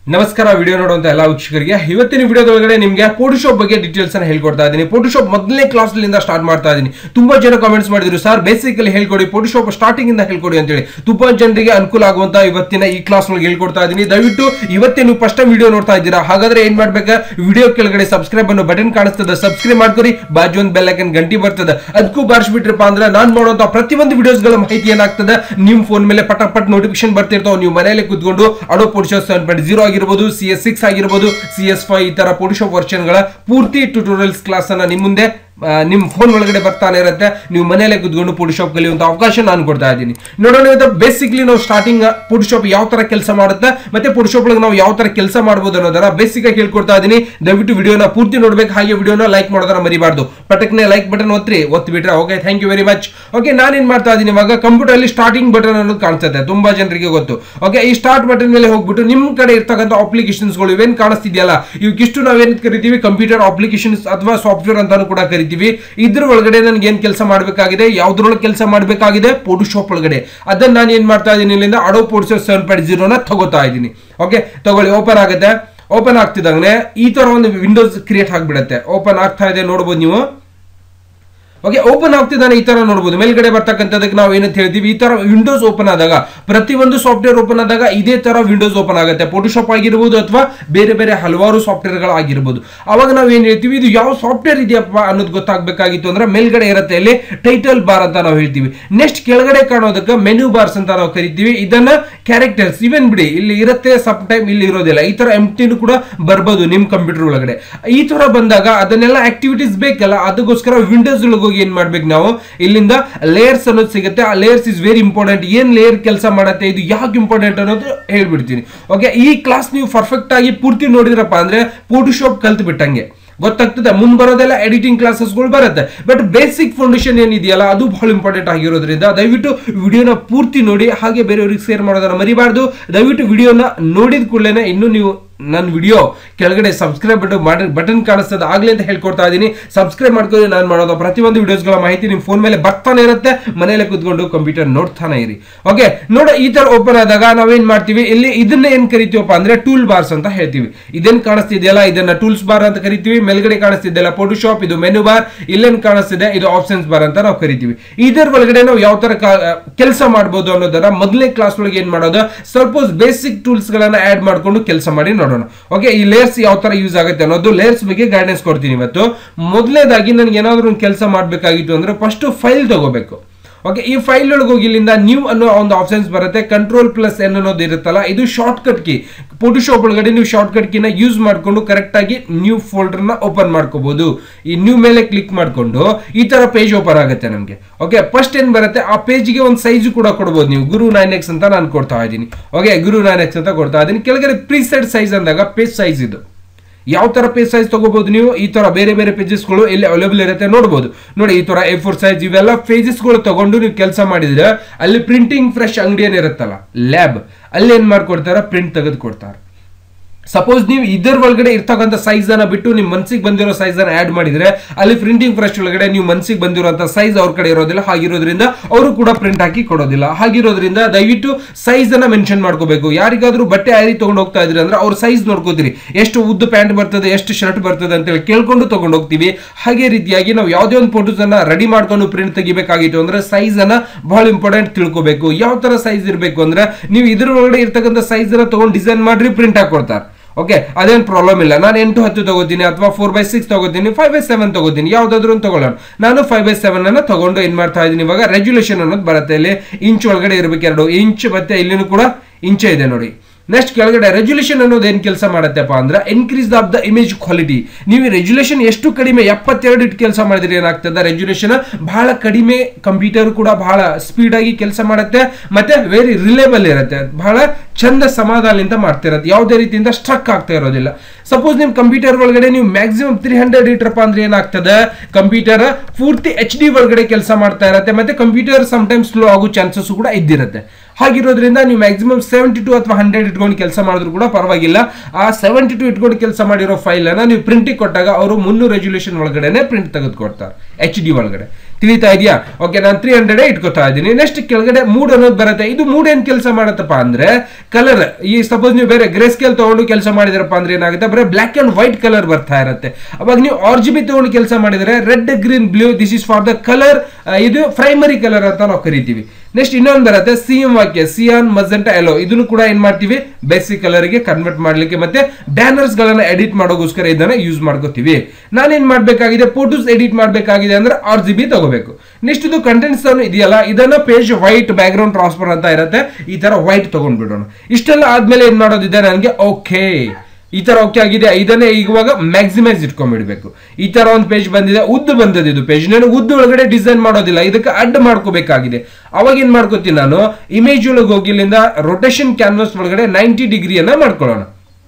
ನಮಸ್ಕಾರ ವಿಡಿಯೋ ನೋಡುವಂತ ಎಲ್ಲ ವೀಕ್ಷಕರಿಗೆ ಇವತ್ತಿನ ವಿಡಿಯೋದೊಳಗಡೆ ನಿಮಗೆ ಫೋಟೋಶಾಪ್ ಬಗ್ಗೆ ಡೀಟೇಲ್ಸ್ ಅನ್ನ ಹೇಳ್ಕೊಡ್ತಾ ಇದ್ದೀನಿ ಫೋಟೋಶಾಪ್ ಮೊದಲನೇ ಕ್ಲಾಸ್ ಲಿಂದ ಸ್ಟಾರ್ಟ್ ಮಾಡ್ತಾ ಇದ್ದೀನಿ ತುಂಬಾ ಜನ ಕಾಮೆಂಟ್ಸ್ ಮಾಡಿದ್ರು ಸರ್ ಬೇಸಿಕಲಿ ಹೇಳ್ಕೊಡಿ ಫೋಟೋಶಾಪ್ ಸ್ಟಾರ್ಟಿಂಗ್ ಇಂದ ಹೇಳ್ಕೊಡಿ ಅಂತೇಳಿ ತುಂಬಾ ಜನರಿಗೆ ಅನುಕೂಲ ಆಗುವಂತ ಇವತ್ತಿನ ಈ ಕ್ಲಾಸ್ ಒಳಗೆ ಹೇಳ್ಕೊಡ್ತಾ ಇದ್ದೀನಿ ದಯವಿಟ್ಟು ಇವತ್ತೇ ನೀವು ಫಸ್ಟ್ ವಿಡಿಯೋ ನೋಡ್ತಾ ಇದ್ದೀರಾ ಹಾಗಾದ್ರೆ ಏನ್ ಮಾಡ್ಬೇಕಾ ವಿಡಿಯೋ ಕೆಳಗಡೆ ಸಬ್ಸ್ಕ್ರೈಬ್ ಅನ್ನೋ ಬಟನ್ ಕಾಣಿಸ್ತದೆ ಸಬ್ಸ್ಕ್ರೈಬ್ ಮಾಡ್ಕೊರಿ ಬಾಜು ಒಂದು ಬೆಲ್ ಐಕನ್ ಗಂಟಿ ಬರ್ತದೆ ಅದಕ್ಕೂ ಬಾರಿಸ್ಬಿಟ್ರಪ್ಪ ಅಂದ್ರೆ ನಾನು ಮಾಡುವಂತ ಪ್ರತಿಯೊಂದು ವಿಡಿಯೋಸ್ ಗಳ ಮಾಹಿತಿ ಏನಾಗ್ತದೆ ನಿಮ್ ಫೋನ್ ಮೇಲೆ ಪಟ ಪಟ್ ನೋಟಿಫಿಕೇಶನ್ ಬರ್ತಿರ್ತಾವ ನೀವು ಮನೆಯಲ್ಲಿ ಕುತ್ಕೊಂಡು Adobe Photoshop seven point zero ಆಗಿರ್ಬೋದು ಸಿ ಎಸ್ ಸಿಕ್ಸ್ ಆಗಿರ್ಬೋದು ಸಿ ಎಸ್ ಫೈವ್ ಈ ತರ ಫೋಟೋಶಾಪ್ ವರ್ಷನ್ ಗಳ ಪೂರ್ತಿ ಟ್ಯೂಟೋರಿಯಲ್ಸ್ ಕ್ಲಾಸ್ ಅನ್ನ ನಿಮ್ ಮುಂದೆ ಆ, ನಿಮ್ ಫೋನ್ ಒಳಗಡೆ ಬರ್ತಾನೆ ಇರುತ್ತೆ ನೀವು ಮನೆಯಲ್ಲೇ ಕುತ್ಕೊಂಡು ಫೋಟೋಶಾಪ್ ಕಲಿಯುವಂತ ಅವಕಾಶ ನಾನು ಕೊಡ್ತಾ ಇದ್ದೀನಿ ನೋಡೋಣ ಇವತ್ತು ಬೇಸಿಕ್ಲಿ ನಾವು ಸ್ಟಾರ್ಟಿಂಗ್ ಫೋಟೋಶಾಪ್ ಯಾವ ತರ ಕೆಲಸ ಮಾಡುತ್ತೆ ಮತ್ತೆ ಫೋಟೋಶಾಪ್ ಒಳಗೆ ನಾವು ಯಾವ ತರ ಕೆಲಸ ಮಾಡಬಹುದು ಅನ್ನೋದನ್ನ ಬೇಸಿಕ್ ಆಗಿ ಹೇಳ್ಕೊಡ್ತಾ ಇದ್ದೀನಿ ದಯವಿಟ್ಟು ವಿಡಿಯೋನ ಪೂರ್ತಿ ನೋಡ್ಬೇಕು ಹಾಗೆ ವಿಡಿಯೋನ ಲೈಕ್ ಮಾಡೋದನ್ನ ಮರಿಬಾರ್ದು ಪಟಕ್ನೆ ಲೈಕ್ ಬಟನ್ ಒತ್ತಿ ಒತ್ತಿ ಬಿಟ್ರೆ okay thank you very much okay ನಾನೇನ್ ಮಾಡ್ತಾ ಇದ್ದೀನಿ ಇವಾಗ ಕಂಪ್ಯೂಟರ್ ಅಲ್ಲಿ ಸ್ಟಾರ್ಟಿಂಗ್ ಬಟನ್ ಅನ್ನೋದು ಕಾಣಿಸುತ್ತೆ ತುಂಬಾ ಜನರಿಗೆ ಗೊತ್ತು ಓಕೆ ಈ ಸ್ಟಾರ್ಟ್ ಬಟನ್ ಮೇಲೆ ಹೋಗ್ಬಿಟ್ಟು ನಿಮ್ ಕಡೆ ಇರ್ತಕ್ಕಂಥ ಅಪ್ಲಿಕೇಶನ್ಸ್ ಗಳು ಇವೇನ್ ಕಾಣಿಸ್ತಿದೆಯಲ್ಲ ಇವಕ್ಕಿಷ್ಟು ನಾವೇನ್ ಕರಿತೀವಿ ಕಂಪ್ಯೂಟರ್ ಅಪ್ಲಿಕೇಶನ್ಸ್ ಅಥವಾ ಸಾಫ್ಟ್ವೇರ್ ಅಂತಾನು ಕೂಡ ಕರಿತೀವಿ ಇದ್ರ ಒಳಗಡೆ ನನ್ಗೆ ಏನ್ ಕೆಲಸ ಮಾಡಬೇಕಾಗಿದೆ ಯಾವ್ದ್ರೊಳಗೆ ಕೆಲಸ ಮಾಡಬೇಕಾಗಿದೆ ಫೋಟೋಶಾಪ್ ಒಳಗಡೆ ಅದನ್ನ ನಾನು ಏನ್ ಮಾಡ್ತಾ ಇದ್ದೀನಿ ಇಲ್ಲಿಂದ ಅಡೋ ಫೋಟೋಶಾಪ್ ಸೆವೆನ್ ಪಾಯಿಂಟ್ ಜೀರೋನ ತಗೋತಾ ಇದ್ದೀನಿ ಓಕೆ ತಗೊಳ್ಳಿ ಓಪನ್ ಆಗುತ್ತೆ ಓಪನ್ ಆಗ್ತಿದ್ದಾಗನೆ ಈ ತರ ಒಂದು ವಿಂಡೋಸ್ ಕ್ರಿಯೇಟ್ ಆಗ್ಬಿಡುತ್ತೆ ಓಪನ್ ಆಗ್ತಾ ಇದೆ ನೋಡ್ಬೋದು ನೀವು ಓಕೆ ಓಪನ್ ಆಗ್ತಿದ್ದಾನೆ ಈ ತರ ನೋಡಬಹುದು ಮೇಲ್ಗಡೆ ಬರ್ತಕ್ಕಂಥದಕ್ಕೆ ನಾವು ಏನಂತ ಹೇಳ್ತೀವಿ ಈ ತರ ವಿಂಡೋಸ್ ಓಪನ್ ಆದಾಗ ಪ್ರತಿಯೊಂದು ಸಾಫ್ಟ್ವೇರ್ ಓಪನ್ ಆದಾಗ ಇದೇ ತರ ವಿಂಡೋಸ್ ಓಪನ್ ಆಗುತ್ತೆ ಫೋಟೋಶಾಪ್ ಆಗಿರ್ಬೋದು ಅಥವಾ ಬೇರೆ ಬೇರೆ ಹಲವಾರು ಸಾಫ್ಟ್ವೇರ್ ಆಗಿರ್ಬೋದು ಅವಾಗ ನಾವು ಏನ್ ಹೇಳ್ತೀವಿ ಇದು ಯಾವ ಸಾಫ್ಟ್ವೇರ್ ಇದೆಯಪ್ಪ ಅನ್ನೋದು ಗೊತ್ತಾಗಬೇಕಾಗಿತ್ತು ಅಂದ್ರೆ ಮೇಲ್ಗಡೆ ಇರುತ್ತೆ ಇಲ್ಲಿ ಟೈಟಲ್ ಬಾರ್ ಅಂತ ನಾವು ಹೇಳ್ತೀವಿ ನೆಕ್ಸ್ಟ್ ಕೆಳಗಡೆ ಕಾಣೋದಕ್ಕೆ ಮೆನು ಬಾರ್ಸ್ ಅಂತ ನಾವು ಕರಿತೀವಿ ಇದನ್ನ ಕ್ಯಾರೆಕ್ಟರ್ಸ್ ಇವನ್ ಬಿಡಿ ಇಲ್ಲಿ ಇರುತ್ತೆ ಸಮ್ ಟೈಮ್ ಇಲ್ಲಿ ಇರೋದಿಲ್ಲ ಈ ತರ ಎಂಟಿನೂ ಕೂಡ ಬರ್ಬೋದು ನಿಮ್ ಕಂಪ್ಯೂಟರ್ ಒಳಗಡೆ ಈ ತರ ಬಂದಾಗ ಅದನ್ನೆಲ್ಲ ಆಕ್ಟಿವಿಟೀಸ್ ಬೇಕಲ್ಲ ಅದಕ್ಕೋಸ್ಕರ ವಿಂಡೋಸ್ ಒಳಗೆ ಹೋಗಿ ಏನ್ ಮಾಡ್ಬೇಕು ನಾವು ಇಲ್ಲಿಂದ ಲೇಯರ್ಸ್ ಅನ್ನೋದು ಸಿಗುತ್ತೆ ಆ ಲೇಯರ್ಸ್ ಇಸ್ ವೆರಿ ಇಂಪಾರ್ಟೆಂಟ್ ಏನ್ ಲೇಯರ್ ಕೆಲಸ ಮಾಡುತ್ತೆ ಇದು ಯಾಕೆ ಇಂಪಾರ್ಟೆಂಟ್ ಅನ್ನೋದು ಹೇಳ್ಬಿಡ್ತೀನಿ ಓಕೆ ಈ ಕ್ಲಾಸ್ ನೀವು ಪರ್ಫೆಕ್ಟ್ ಆಗಿ ಪೂರ್ತಿ ನೋಡಿದ್ರಪ್ಪ ಅಂದ್ರೆ ಫೋಟೋಶಾಪ್ ಕಲ್ತ್ ಬಿಟ್ಟಂಗೆ ಗೊತ್ತಾಗ್ತದೆ ಮುಂದ್ ಬರೋದೆಲ್ಲ ಎಡಿಟಿಂಗ್ ಕ್ಲಾಸಸ್ಗಳು ಬರುತ್ತೆ ಬಟ್ ಬೇಸಿಕ್ ಫೌಂಡೇಶನ್ ಏನಿದೆಯಲ್ಲ ಅದು ಬಹಳ ಇಂಪಾರ್ಟೆಂಟ್ ಆಗಿರೋದ್ರಿಂದ ದಯವಿಟ್ಟು ವಿಡಿಯೋನ ಪೂರ್ತಿ ನೋಡಿ ಹಾಗೆ ಬೇರೆಯವ್ರಿಗೆ ಶೇರ್ ಮಾಡೋದನ್ನ ಮರಿಬಾರ್ದು ದಯವಿಟ್ಟು ವಿಡಿಯೋನ ನೋಡಿದ ಕೂಡಲೇ ಇನ್ನು ನೀವು ನನ್ನ ವಿಡಿಯೋ ಕೆಳಗಡೆ ಸಬ್ಸ್ಕ್ರೈಬ್ ಬಟನ್ ಮಾಡಿ ಬಟನ್ ಕಾಣಿಸ್ತದೆ ಆಗ್ಲಿ ಅಂತ ಹೇಳ್ಕೊಡ್ತಾ ಇದ್ದೀನಿ ಸಬ್ಸ್ಕ್ರೈಬ್ ಮಾಡ್ಕೊಂಡು ನಾನು ಮಾಡೋದು ಪ್ರತಿಯೊಂದು ವಿಡಿಯೋಸ್ಗಳ ಮಾಹಿತಿ ನಿಮ್ಮ ಫೋನ್ ಮೇಲೆ ಬರ್ತಾನೆ ಇರುತ್ತೆ ಮನೇಲೆ ಕುತ್ಕೊಂಡು ಕಂಪ್ಯೂಟರ್ ನೋಡ್ತಾನೆ ಇರಿ ಓಕೆ ನೋಡ ಈ ತರ ಓಪನ್ ಆದಾಗ ನಾವೇನ್ ಮಾಡ್ತೀವಿ ಇಲ್ಲಿ ಇದನ್ನ ಏನ್ ಕರಿತೀವಪ್ಪ ಅಂದ್ರೆ ಟೂಲ್ ಬಾರ್ಸ್ ಅಂತ ಹೇಳ್ತೀವಿ ಇದೇನ್ ಕಾಣಿಸ್ತಿದೆಯಲ್ಲ ಇದನ್ನ ಟೂಲ್ಸ್ ಬಾರ್ ಅಂತ ಕರಿತೀವಿ ಮೇಲ್ಗಡೆ ಕಾಣಿಸ್ತಿದೆಯಲ್ಲ ಫೋಟೋಶಾಪ್ ಇದು ಮೆನು ಬಾರ್ ಇಲ್ಲೇನ್ ಕಾಣಿಸ್ತಿದೆ ಇದು ಆಪ್ಷನ್ಸ್ ಬಾರ್ ಅಂತ ನಾವು ಕರಿತೀವಿ ಇದರ ಒಳಗಡೆ ನಾವು ಯಾವ ತರ ಕೆಲಸ ಮಾಡಬಹುದು ಅನ್ನೋದನ್ನ ಮೊದಲನೇ ಕ್ಲಾಸ್ ಒಳಗೆ ಏನ್ ಮಾಡೋದು ಸ್ವಲ್ಪ ಬೇಸಿಕ್ ಟೂಲ್ಸ್ ಗಳನ್ನ ಆಡ್ ಮಾಡ್ಕೊಂಡು ಕೆಲಸ ಮಾಡಿ ನೋಡೋಣ ಓಕೆ ಈ ಲೇಯರ್ಸ್ ಯಾವ ತರ ಯೂಸ್ ಆಗುತ್ತೆ ಅನ್ನೋದು ಲೇಯರ್ಸ್ ಬಗ್ಗೆ ಗೈಡೆನ್ಸ್ ಕೊಡ್ತೀನಿ ಇವತ್ತು ಮೊದಲನೇದಾಗಿ ನನಗೆ ಏನಾದ್ರು ಒಂದು ಕೆಲಸ ಮಾಡಬೇಕಾಗಿತ್ತು ಅಂದ್ರೆ ಫಸ್ಟ್ ಫೈಲ್ ತಗೋಬೇಕು ಓಕೆ ಈ ಫೈಲ್ ಒಳಗೆ ಹೋಗಿ ಇಲ್ಲಿಂದ ನ್ಯೂ ಅನ್ನೋ ಒಂದು ಆಪ್ಷನ್ಸ್ ಬರುತ್ತೆ ಕಂಟ್ರೋಲ್ ಪ್ಲಸ್ ಎನ್ ಅನ್ನೋದು ಇರುತ್ತಲ್ಲ ಇದು ಶಾರ್ಟ್ ಕಟ್ ಕೀ ಫೋಟೋಶಾಪ್ ಒಳಗಡೆ ನೀವು ಶಾರ್ಟ್ ಕಟ್ ಕೀನ ಯೂಸ್ ಮಾಡಿಕೊಂಡು ಕರೆಕ್ಟ್ ಆಗಿ ನ್ಯೂ ಫೋಲ್ಡರ್ ನ ಓಪನ್ ಮಾಡ್ಕೋಬಹುದು ಈ ನ್ಯೂ ಮೇಲೆ ಕ್ಲಿಕ್ ಮಾಡಿಕೊಂಡು ಈ ತರ ಪೇಜ್ ಓಪನ್ ಆಗುತ್ತೆ ನಮಗೆ ಓಕೆ ಫಸ್ಟ್ ಏನ್ ಬರುತ್ತೆ ಆ ಪೇಜ್ಗೆ ಒಂದು ಸೈಜ್ ಕೂಡ ಕೊಡಬಹುದು ನೀವು ಗುರು ನೈನ್ ಎಕ್ಸ್ ಅಂತ ನಾನು ಕೊಡ್ತಾ ಇದ್ದೀನಿ ಓಕೆ ಗುರು ನೈನ್ ಎಕ್ಸ್ ಅಂತ ಕೊಡ್ತಾ ಇದ್ದೀನಿ ಕೆಳಗಡೆ ಪ್ರೀಸೆಟ್ ಸೈಜ್ ಅಂದಾಗ ಪೇಜ್ ಸೈಜ್ ಇದು ಯಾವ ತರ ಪೇಜ್ ಸೈಜ್ ತಗೋಬಹುದು ನೀವು ಈ ತರ ಬೇರೆ ಬೇರೆ ಪೇಜಸ್ಗಳು ಇಲ್ಲಿ ಅವೈಲೇಬಲ್ ಇರುತ್ತೆ ನೋಡಬಹುದು ನೋಡಿ ಈ ತರ ಎ ಫೋರ್ ಸೈಜ್ ಇವೆಲ್ಲ ಪೇಜಸ್ಗಳು ತಗೊಂಡು ನೀವು ಕೆಲಸ ಮಾಡಿದ್ರೆ ಅಲ್ಲಿ ಪ್ರಿಂಟಿಂಗ್ ಫ್ರೆಶ್ ಅಂಗಡಿ ಏನಿರುತ್ತಲ್ಲ ಲ್ಯಾಬ್ ಅಲ್ಲಿ ಏನ್ ಮಾಡ್ಕೊಡ್ತಾರ ಪ್ರಿಂಟ್ ತೆಗೆದು ಕೊಡ್ತಾರೆ ಸಪೋಸ್ ನೀವು ಇದರ ಒಳಗಡೆ ಇರ್ತಕ್ಕಂಥ ಸೈಜ್ ಅನ್ನ ಬಿಟ್ಟು ನಿಮ್ ಮನ್ಸಿಗೆ ಬಂದಿರೋ ಸೈಜ್ ಅನ್ನ ಆಡ್ ಮಾಡಿದ್ರೆ ಅಲ್ಲಿ ಪ್ರಿಂಟಿಂಗ್ ಫ್ರೆಶ್ ಒಳಗಡೆ ನೀವು ಮನ್ಸಿಗೆ ಬಂದಿರುವಂತ ಸೈಜ್ ಅವ್ರ ಕಡೆ ಇರೋದಿಲ್ಲ ಹಾಗಿರೋದ್ರಿಂದ ಅವರು ಕೂಡ ಪ್ರಿಂಟ್ ಹಾಕಿ ಕೊಡೋದಿಲ್ಲ ಹಾಗಿರೋದ್ರಿಂದ ದಯವಿಟ್ಟು ಸೈಜ್ ಅನ್ನ ಮೆನ್ಷನ್ ಮಾಡ್ಕೋಬೇಕು ಯಾರಿಗಾದ್ರೂ ಬಟ್ಟೆ ಆರಿ ತಗೊಂಡು ಹೋಗ್ತಾ ಇದ್ರಿ ಅಂದ್ರೆ ಅವ್ರ ಸೈಜ್ ನೋಡ್ಕೋತೀರಿ ಎಷ್ಟು ಉದ್ದ ಪ್ಯಾಂಟ್ ಬರ್ತದೆ ಎಷ್ಟು ಶರ್ಟ್ ಬರ್ತದೆ ಅಂತ ಹೇಳಿ ಕೇಳ್ಕೊಂಡು ತಗೊಂಡು ಹೋಗ್ತೀವಿ ಹಾಗೆ ರೀತಿಯಾಗಿ ನಾವು ಯಾವುದೇ ಒಂದು ಫೋಟೋಸ್ ಅನ್ನ ರೆಡಿ ಮಾಡ್ಕೊಂಡು ಪ್ರಿಂಟ್ ತೆಗಿಬೇಕಾಗಿತ್ತು ಅಂದ್ರೆ ಸೈಜ್ ಅನ್ನ ಬಹಳ ಇಂಪಾರ್ಟೆಂಟ್ ತಿಳ್ಕೋಬೇಕು ಯಾವ ತರ ಸೈಜ್ ಇರಬೇಕು ಅಂದ್ರೆ ನೀವು ಇದ್ರ ಒಳಗಡೆ ಇರ್ತಕ್ಕಂಥ ಸೈಜ್ ಅನ್ನ ತಗೊಂಡು ಡಿಸೈನ್ ಮಾಡ್ರಿ ಪ್ರಿಂಟ್ ಹಾಕೊಡ್ತಾರೆ ಓಕೆ ಅದೇನು ಪ್ರಾಬ್ಲಮ್ ಇಲ್ಲ ನಾನು ಎಂಟು ಹತ್ತು ತಗೋತೀನಿ ಅಥವಾ ಫೋರ್ ಬೈ ಸಿಕ್ಸ್ ತಗೋತೀನಿ ಫೈವ್ ಬೈ ಸೆವೆನ್ ತಗೋತೀನಿ ಯಾವ್ದಾದ್ರು ಒಂದು ತಗೊಳ್ಳೋಣ ನಾನು ಫೈವ್ ಬೈ ಸೆವೆನ್ ಅನ್ನ ತಗೊಂಡು ಏನ್ ಮಾಡ್ತಾ ಇದ್ದೀನಿ ಇವಾಗ ರೆಗ್ಯುಲೇಷನ್ ಅನ್ನೋದು ಬರುತ್ತೆ ಇಲ್ಲಿ ಇಂಚ್ ಒಳಗಡೆ ಇರಬೇಕು ಎರಡು ಇಂಚ್ ಮತ್ತೆ ಇಲ್ಲಿನೂ ಕೂಡ ಇಂಚೆ ಇದೆ ನೋಡಿ ನೆಕ್ಸ್ಟ್ ಕೆಳಗಡೆ ರೆಜುಲೇಷನ್ ಅನ್ನೋದು ಏನ್ ಕೆಲಸ ಮಾಡುತ್ತಪ್ಪ ಅಂದ್ರೆ increase of the image quality ನೀವು ರೆಜುಲೇಷನ್ ಎಷ್ಟು ಕಡಿಮೆ ಎಪ್ಪತ್ತೆರಡು ಇಟ್ಟು ಕೆಲಸ ಮಾಡಿದ್ರೆ ಏನಾಗ್ತದೆ ರೆಜುಲೇಷನ್ ಬಹಳ ಕಡಿಮೆ ಕಂಪ್ಯೂಟರ್ ಕೂಡ ಬಹಳ ಸ್ಪೀಡ್ ಆಗಿ ಕೆಲಸ ಮಾಡುತ್ತೆ ಮತ್ತೆ ವೆರಿ ರಿಲೇಬಲ್ ಇರುತ್ತೆ ಬಹಳ ಚಂದ ಸಮಾಧಾನದಿಂದ ಮಾಡ್ತಿರತ್ತೆ ಯಾವುದೇ ರೀತಿಯಿಂದ ಸ್ಟ್ರಕ್ ಆಗ್ತಾ ಇರೋದಿಲ್ಲ ಸಪೋಸ್ ನಿಮ್ ಕಂಪ್ಯೂಟರ್ ಒಳಗಡೆ ನೀವು ಮ್ಯಾಕ್ಸಿಮಮ್ ತ್ರೀ ಹಂಡ್ರೆಡ್ ಇಟ್ರಪ್ಪ ಅಂದ್ರೆ ಏನಾಗ್ತದೆ ಕಂಪ್ಯೂಟರ್ ಪೂರ್ತಿ ಎಚ್ ಡಿ ಒಳಗಡೆ ಕೆಲಸ ಮಾಡ್ತಾ ಇರುತ್ತೆ ಮತ್ತೆ ಕಂಪ್ಯೂಟರ್ ಟೈಮ್ ಸ್ಲೋ ಆಗೋ ಚಾನ್ಸಸ್ ಕೂಡ ಇದ್ದಿರುತ್ತೆ ಹಾಗಿರೋದ್ರಿಂದ ನೀವು ಮ್ಯಾಕ್ಸಿಮಮ್ ಸೆವೆಂಟಿ ಟು ಅಥವಾ ಹಂಡ್ರೆಡ್ ಇಟ್ಕೊಂಡು ಕೆಲಸ ಮಾಡಿದ್ರು ಕೂಡ ಪರವಾಗಿಲ್ಲ ಆ ಸೆವೆಂಟಿ ಟು ಇಟ್ಕೊಂಡು ಕೆಲಸ ಮಾಡಿರೋ ಫೈಲ್ ಅನ್ನ ನೀವು ಪ್ರಿಂಟಿಗೆ ಕೊಟ್ಟಾಗ ಅವರು ಮುನ್ನೂರು ರೆಜುಲೇಷನ್ ಒಳಗಡೆನೆ ಪ್ರಿಂಟ್ ತೆಗೆದುಕೊಡ್ತಾರೆ ಎಚ್ ಡಿ ಒಳಗಡೆ ತಿಳಿತಾ ಇದೆಯಾ ಓಕೆ ನಾನು ತ್ರೀ ಹಂಡ್ರೆಡ್ ಇಟ್ಕೋತಾ ಇದ್ದೀನಿ ನೆಕ್ಸ್ಟ್ ಕೆಳಗಡೆ ಮೂಡ್ ಅನ್ನೋದು ಬರುತ್ತೆ ಇದು ಮೂಡ್ ಏನ್ ಕೆಲಸ ಮಾಡತ್ತಪ್ಪ ಅಂದ್ರೆ ಕಲರ್ ಈ ಸಪೋಸ್ ನೀವು ಬೇರೆ ಗ್ರೇ ಸ್ಕೇಲ್ ತಗೊಂಡು ಕೆಲಸ ಮಾಡಿದ್ರಪ್ಪ ಅಂದ್ರೆ ಏನಾಗುತ್ತೆ ಬರೀ ಬ್ಲಾಕ್ ಅಂಡ್ ವೈಟ್ ಕಲರ್ ಬರ್ತಾ ಇರುತ್ತೆ ಅವಾಗ ನೀವು ಆರ್ ಜಿ ಬಿ ತಗೊಂಡು ಕೆಲಸ ಮಾಡಿದ್ರೆ red green blue this is for the colour ಇದು ಪ್ರೈಮರಿ ಕಲರ್ ಅಂತ ನಾವು ಕರಿತೀವಿ ನೆಕ್ಸ್ಟ್ ಇನ್ನೊಂದು ಬರುತ್ತೆ ಸಿಎಂ ವಾಕ್ಯ ಸಿಯಾನ್ ಮಜೆಂಟ ಎಲ್ಲೋ ಇದನ್ನು ಕೂಡ ಏನ್ ಮಾಡ್ತೀವಿ ಬೇಸಿಕ್ ಕಲರ್ ಗೆ ಕನ್ವರ್ಟ್ ಮಾಡ್ಲಿಕ್ಕೆ ಮತ್ತೆ ಬ್ಯಾನರ್ಸ್ ಗಳನ್ನ ಎಡಿಟ್ ಮಾಡೋಗೋಸ್ಕರ ಇದನ್ನ ಯೂಸ್ ಮಾಡ್ಕೋತೀವಿ ನಾನೇನ್ ಮಾಡ್ಬೇಕಾಗಿದೆ ಫೋಟೋಸ್ ಎಡಿಟ್ ಮಾಡ್ಬೇಕಾಗಿದೆ ಅಂದ್ರೆ ಆರ್ ಜಿ ಬಿ ತಗೋಬೇಕು ನೆಕ್ಸ್ಟ್ ಇದು ಕಂಟೆಂಟ್ಸ್ ಇದೆಯಲ್ಲ ಇದನ್ನ page white background transfer ಅಂತ ಇರುತ್ತೆ ಈ ತರ ವೈಟ್ ತಗೊಂಡ್ಬಿಡೋಣ ಇಷ್ಟೆಲ್ಲ ಆದ್ಮೇಲೆ ಏನ್ ಮಾಡೋದಿದೆ ನನಗೆ ಓಕೆ ಈ ತರ ಓಕೆ ಆಗಿದೆ ಇದನ್ನೇ ಇವಾಗ ಮ್ಯಾಕ್ಸಿಮೈಸ್ ಇಟ್ಕೊಂಡ್ಬಿಡ್ಬೇಕು ಈ ತರ ಒಂದು ಪೇಜ್ ಬಂದಿದೆ ಉದ್ದು ಬಂದದ್ದು ಇದು ಪೇಜ್ ನಾನು ಉದ್ದು ಒಳಗಡೆ ಡಿಸೈನ್ ಮಾಡೋದಿಲ್ಲ ಇದಕ್ಕೆ ಅಡ್ಡ ಮಾಡ್ಕೋಬೇಕಾಗಿದೆ ಅವಾಗ ಏನ್ ಮಾಡ್ಕೋತೀನಿ ನಾನು ಇಮೇಜ್ ಒಳಗೆ ಹೋಗಿ ಇಲ್ಲಿಂದ ರೊಟೇಷನ್ ಕ್ಯಾನ್ವಸ್ ಒಳಗಡೆ ನೈಂಟಿ ಡಿಗ್ರಿಯನ್ನ ಮಾಡ್ಕೊಳ್ಳೋಣ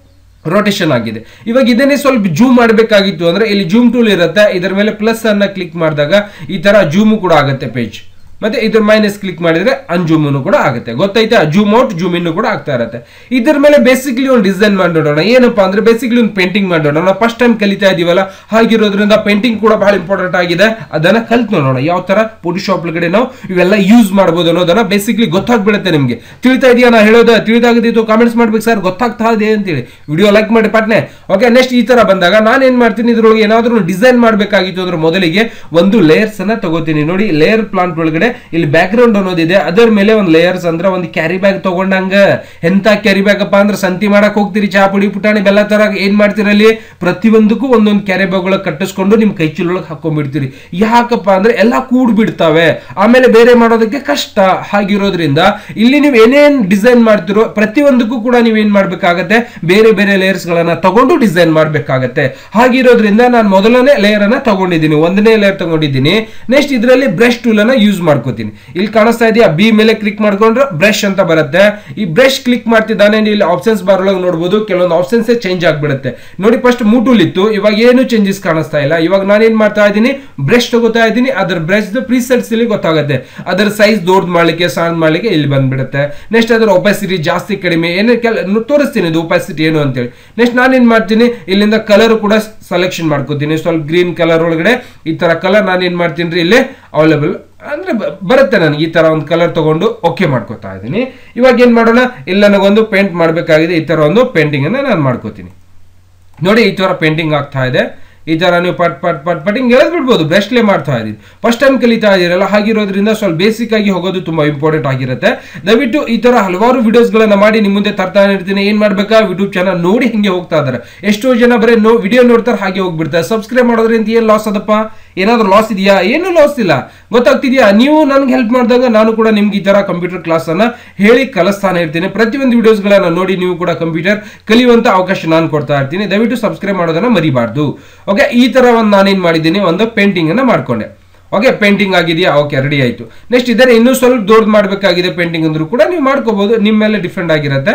ರೊಟೇಷನ್ ಆಗಿದೆ ಇವಾಗ ಇದನ್ನೇ ಸ್ವಲ್ಪ ಜೂಮ್ ಮಾಡಬೇಕಾಗಿತ್ತು ಅಂದ್ರೆ ಇಲ್ಲಿ ಜೂಮ್ ಟೂಲ್ ಇರುತ್ತೆ ಇದರ ಮೇಲೆ ಪ್ಲಸ್ ಅನ್ನ ಕ್ಲಿಕ್ ಮಾಡಿದಾಗ ಈ ತರ ಜೂಮ್ ಕೂಡ ಆಗುತ್ತೆ ಪೇಜ್ ಮತ್ತೆ ಇದ್ರ ಮೈನಸ್ ಕ್ಲಿಕ್ ಮಾಡಿದ್ರೆ ಅನ್ಜೂಮ್ ಕೂಡ ಆಗುತ್ತೆ ಗೊತ್ತೈತಾ ಜೂಮ್ ಔಟ್ ಜೂಮ್ ಇನ್ ಕೂಡ ಆಗ್ತಾ ಇರುತ್ತೆ ಇದ್ರ ಮೇಲೆ ಬೇಸಿಕ್ಲಿ ಒಂದು ಡಿಸೈನ್ ಮಾಡೋಣ ಏನಪ್ಪಾ ಅಂದ್ರೆ ಬೇಸಿಕ್ಲಿ ಒಂದು ಪೇಂಟಿಂಗ್ ಮಾಡೋಣ ನಾವು ಫಸ್ಟ್ ಟೈಮ್ ಕಲಿತಾ ಇದೀವಲ್ಲ ಹಾಗಿರೋದ್ರಿಂದ ಪೇಂಟಿಂಗ್ ಕೂಡ ಬಹಳ ಇಂಪಾರ್ಟೆಂಟ್ ಆಗಿದೆ ಅದನ್ನ ಕಲ್ತ್ ನೋಡೋಣ ಯಾವ ತರ ಫೋಟೋಶಾಪ್ ಒಳಗಡೆ ನಾವು ಇವೆಲ್ಲ ಯೂಸ್ ಮಾಡಬಹುದು ಅನ್ನೋದನ್ನ ಬೇಸಿಕ್ಲಿ ಗೊತ್ತಾಗ್ಬಿಡುತ್ತೆ ನಿಮ್ಗೆ ತಿಳಿತಾ ಇದೆಯಾ ನಾ ಹೇಳೋದು ತಿಳಿದಾಗದಿತ್ತು ಕಾಮೆಂಟ್ಸ್ ಮಾಡ್ಬೇಕು ಸರ್ ಗೊತ್ತಾಗ್ತಾ ಇದೆ ಅಂತೇಳಿ ವಿಡಿಯೋ ಲೈಕ್ ಮಾಡಿ ಪಟ್ನೆ ಓಕೆ ನೆಕ್ಸ್ಟ್ ಈ ತರ ಬಂದಾಗ ನಾನು ಏನ್ ಮಾಡ್ತೀನಿ ಇದ್ರೊಳಗೆ ಏನಾದ್ರೂ ಡಿಸೈನ್ ಮಾಡಬೇಕಾಗಿತ್ತು ಅಂದ್ರೆ ಮೊದಲಿಗೆ ಒಂದು ಲೇಯರ್ಸ್ ಅನ್ನ ತಗೋತೀನಿ ನೋಡಿ ಲೇಯರ್ ಪ್ಲಾಂಟ್ ಒಳಗಡೆ ಇಲ್ಲಿ ಬ್ಯಾಕ್ ಗ್ರೌಂಡ್ ಅನ್ನೋದಿದೆ ಅದರ ಮೇಲೆ ಒಂದು ಲೇಯರ್ಸ್ ಅಂದ್ರೆ ಒಂದು ಕ್ಯಾರಿ ಬ್ಯಾಗ್ ತಗೊಂಡಂಗ ಎಂತ ಕ್ಯಾರಿ ಬ್ಯಾಗ್ ಅಪ್ಪ ಅಂದ್ರೆ ಸಂತಿ ಮಾಡಕ್ ಹೋಗ್ತೀರಿ ಚಾ ಪುಡಿ ಪುಟಾಣಿ ಬೆಲ್ಲ ತರ ಏನ್ ಮಾಡ್ತೀರಲ್ಲಿ ಪ್ರತಿಯೊಂದಕ್ಕೂ ಒಂದೊಂದು ಕ್ಯಾರಿ ಬ್ಯಾಗ್ ಒಳಗೆ ಕಟ್ಟಿಸ್ಕೊಂಡು ನಿಮ್ ಕೈ ಚೀಲೊಳಗೆ ಹಾಕೊಂಡ್ಬಿಡ್ತೀರಿ ಯಾಕಪ್ಪ ಅಂದ್ರೆ ಎಲ್ಲ ಕೂಡ್ ಬಿಡ್ತಾವೆ ಆಮೇಲೆ ಬೇರೆ ಮಾಡೋದಕ್ಕೆ ಕಷ್ಟ ಹಾಗಿರೋದ್ರಿಂದ ಇಲ್ಲಿ ನೀವು ಏನೇನ್ ಡಿಸೈನ್ ಮಾಡ್ತಿರೋ ಪ್ರತಿಯೊಂದಕ್ಕೂ ಕೂಡ ನೀವು ಏನ್ ಮಾಡ್ಬೇಕಾಗತ್ತೆ ಬೇರೆ ಬೇರೆ ಲೇಯರ್ಸ್ ಗಳನ್ನ ತಗೊಂಡು ಡಿಸೈನ್ ಮಾಡ್ಬೇಕಾಗತ್ತೆ ಹಾಗಿರೋದ್ರಿಂದ ನಾನು ಮೊದಲನೇ ಲೇಯರ್ ಅನ್ನ ತಗೊಂಡಿದ್ದೀನಿ ಒಂದನೇ ಲೇಯರ್ ತಗೊಂಡಿದ್ದೀನಿ ನೆಕ್ಸ್ಟ್ ಇದರಲ್ಲಿ ಬ್ರಷ್ ಟೂಲ್ ಅನ್ನ ಯೂಸ್ ಮಾಡ್ಕೋತೀನಿ ಇಲ್ಲಿ ಕಾಣಿಸ್ತಾ ಇದೆಯಾ ಬಿ ಮೇಲೆ ಕ್ಲಿಕ್ ಮಾಡ್ಕೊಂಡ್ರೆ ಬ್ರಷ್ ಅಂತ ಬರುತ್ತೆ ಈ ಬ್ರಷ್ ಕ್ಲಿಕ್ ಮಾಡ್ತಿದ್ದಾನೆ ಇಲ್ಲಿ ಆಪ್ಷನ್ಸ್ ಬಾರ್ ಒಳಗೆ ನೋಡಬಹುದು ಕೆಲವೊಂದು ಆಪ್ಷನ್ಸ್ ಚೇಂಜ್ ಆಗ್ಬಿಡುತ್ತೆ ನೋಡಿ ಫಸ್ಟ್ ಮೂಟೂಲ್ ಇತ್ತು ಇವಾಗ ಏನು ಚೇಂಜಸ್ ಕಾಣಿಸ್ತಾ ಇಲ್ಲ ಇವಾಗ ನಾನು ಏನ್ ಮಾಡ್ತಾ ಇದ್ದೀನಿ ಬ್ರಷ್ ತಗೋತಾ ಇದ್ದೀನಿ ಅದರ ಬ್ರಷ್ ಪ್ರೀಸೆಟ್ಸ್ ಇಲ್ಲಿ ಗೊತ್ತಾಗುತ್ತೆ ಅದರ ಸೈಜ್ ದೊಡ್ಡ ಮಾಡ್ಲಿಕ್ಕೆ ಸಣ್ಣ ಮಾಡ್ಲಿಕ್ಕೆ ಇಲ್ಲಿ ಬಂದ್ಬಿಡುತ್ತೆ ನೆಕ್ಸ್ಟ್ ಅದರ ಒಪಾಸಿಟಿ ಜಾಸ್ತಿ ಕಡಿಮೆ ಏನೇ ಕೆಲ ತೋರಿಸ್ತೀನಿ ಇದು ಒಪಾಸಿಟಿ ಏನು ಅಂತೇಳಿ ನೆಕ್ಸ್ಟ್ ನಾನು ಏನ್ ಮಾಡ್ತೀನಿ ಇಲ್ಲಿಂದ ಕಲರ್ ಕೂಡ ಸೆಲೆಕ್ಷನ್ ಮಾಡ್ಕೋತೀನಿ ಸ್ವಲ್ಪ ಗ್ರೀನ್ ಕಲರ್ ಒಳಗಡೆ ಈ ತರ ಕಲರ್ ನಾನು ಏನ್ ಮಾಡ್ತೀನಿ ಇಲ್ಲಿ ಅವೈಲೇಬಲ್ ಅಂದ್ರೆ ಬ- ಬರುತ್ತೆ ನನಗೆ ಈ ತರ ಒಂದು ಕಲರ್ ತಗೊಂಡು ಓಕೆ ಮಾಡ್ಕೋತಾ ಇದ್ದೀನಿ ಇವಾಗ ಏನ್ ಮಾಡೋಣ ಇಲ್ಲಿ ನನಗೊಂದು ಪೇಂಟ್ ಮಾಡಬೇಕಾಗಿದೆ ಈ ತರ ಒಂದು ಪೇಂಟಿಂಗ್ ಅನ್ನ ನಾನು ಮಾಡ್ಕೋತೀನಿ ನೋಡಿ ಈ ತರ ಪೇಂಟಿಂಗ್ ಆಗ್ತಾ ಇದೆ ಈ ತರ ನೀವು ಪಟ್ ಪಟ್ ಪಟ್ ಪಟ್ ಹಿಂಗೆ ಎಳೆದ್ ಬಿಡ್ಬೋದು ಬ್ರಷ್ಲೇ ಮಾಡ್ತಾ ಇದೀನಿ ಫಸ್ಟ್ ಟೈಮ್ ಕಲಿತಾ ಇದೀರಲ್ಲ ಹಾಗಿರೋದ್ರಿಂದ ಸ್ವಲ್ಪ ಬೇಸಿಕ್ ಆಗಿ ಹೋಗೋದು ತುಂಬಾ ಇಂಪಾರ್ಟೆಂಟ್ ಆಗಿರುತ್ತೆ ದಯವಿಟ್ಟು ಈ ತರ ಹಲವಾರು ವಿಡಿಯೋಸ್ ಗಳನ್ನ ಮಾಡಿ ನಿಮ್ ಮುಂದೆ ತರ್ತಾ ಇರ್ತೀನಿ ಏನ್ ಮಾಡ್ಬೇಕಾ ಯೂಟ್ಯೂಬ್ ಚಾನಲ್ ನೋಡಿ ಹಿಂಗೆ ಹೋಗ್ತಾ ಇದಾರೆ ಎಷ್ಟೋ ಜನ ಬರೀ ನೋ ವಿಡಿಯೋ ನೋಡ್ತಾರೆ ಹಾಗೆ ಹೋಗ್ಬಿಡ್ತಾರೆ ಸಬ್ಸ್ಕ್ರೈಬ್ ಮಾಡೋದ್ರಿಂದ ಏನ್ ಲಾಸ್ ಅದಪ್ಪ ಏನಾದ್ರೂ ಲಾಸ್ ಇದೆಯಾ ಏನು ಲಾಸ್ ಇಲ್ಲ ಗೊತ್ತಾಗ್ತಿದ್ಯಾ ನೀವು ನನ್ಗೆ ಹೆಲ್ಪ್ ಮಾಡಿದಾಗ ನಾನು ಕೂಡ ನಿಮ್ಗೆ ಈ ತರ ಕಂಪ್ಯೂಟರ್ ಕ್ಲಾಸ್ ಅನ್ನ ಹೇಳಿ ಕಲಿಸ್ತಾನೆ ಇರ್ತೀನಿ ಪ್ರತಿಯೊಂದು ವಿಡಿಯೋಸ್ ಗಳನ್ನ ನೋಡಿ ನೀವು ಕೂಡ ಕಂಪ್ಯೂಟರ್ ಕಲಿಯುವಂತ ಅವಕಾಶ ನಾನು ಕೊಡ್ತಾ ಇರ್ತೀನಿ ದಯವಿಟ್ಟು ಸಬ್ಸ್ಕ್ರೈಬ್ ಮಾಡೋದನ್ನ ಮರಿಬಾರ್ದು ಓಕೆ ಈ ತರ ಒಂದು ನಾನೇನ್ ಮಾಡಿದ್ದೀನಿ ಒಂದು ಪೇಂಟಿಂಗ್ ಅನ್ನ ಮಾಡ್ಕೊಂಡೆ ಓಕೆ ಪೇಂಟಿಂಗ್ ಆಗಿದೆಯಾ ಓಕೆ ರೆಡಿ ಆಯ್ತು ನೆಕ್ಸ್ಟ್ ಇದನ್ನ ಇನ್ನೂ ಸ್ವಲ್ಪ ದೊಡ್ಡ ಮಾಡಬೇಕಾಗಿದೆ ಪೇಂಟಿಂಗ್ ಅಂದ್ರೂ ಕೂಡ ನೀವು ಮಾಡ್ಕೋಬಹುದು ನಿಮ್ಮ ಮೇಲೆ ಡಿಫ್ರೆಂಟ್ ಆಗಿರುತ್ತೆ